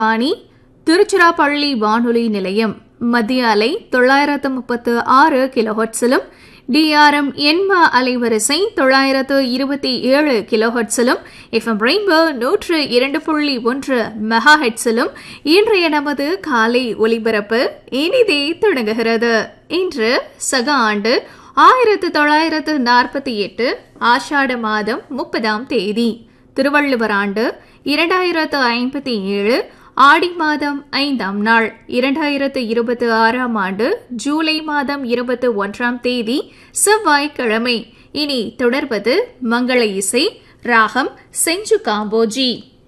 வாணி திருச்சிராப்பள்ளி வானொலி நிலையம் மத்திய அலை தொள்ளாயிரத்து முப்பத்து ஆறு கிலோஹட்ஸிலும் டிஆர்எம் எண்ம அலைவரிசை தொள்ளாயிரத்து இருபத்தி ஏழு கிலோஹட்ஸிலும் எஃப்எம் ரெயின்போ நூற்று இரண்டு புள்ளி ஒன்று மெகா ஹெட்ஸிலும் இன்றைய நமது காலை ஒலிபரப்பு இனிதே தொடங்குகிறது இன்று சக ஆண்டு ஆயிரத்து தொள்ளாயிரத்து நாற்பத்தி எட்டு ஆஷாட மாதம் முப்பதாம் தேதி திருவள்ளுவர் ஆண்டு இரண்டாயிரத்து ஐம்பத்தி ஏழு ஆடி மாதம் ஐந்தாம் நாள் இரண்டாயிரத்து இருபத்தி ஆறாம் ஆண்டு ஜூலை மாதம் இருபத்தி ஒன்றாம் தேதி செவ்வாய்க்கிழமை இனி தொடர்வது மங்கள இசை ராகம் செஞ்சு காம்போஜி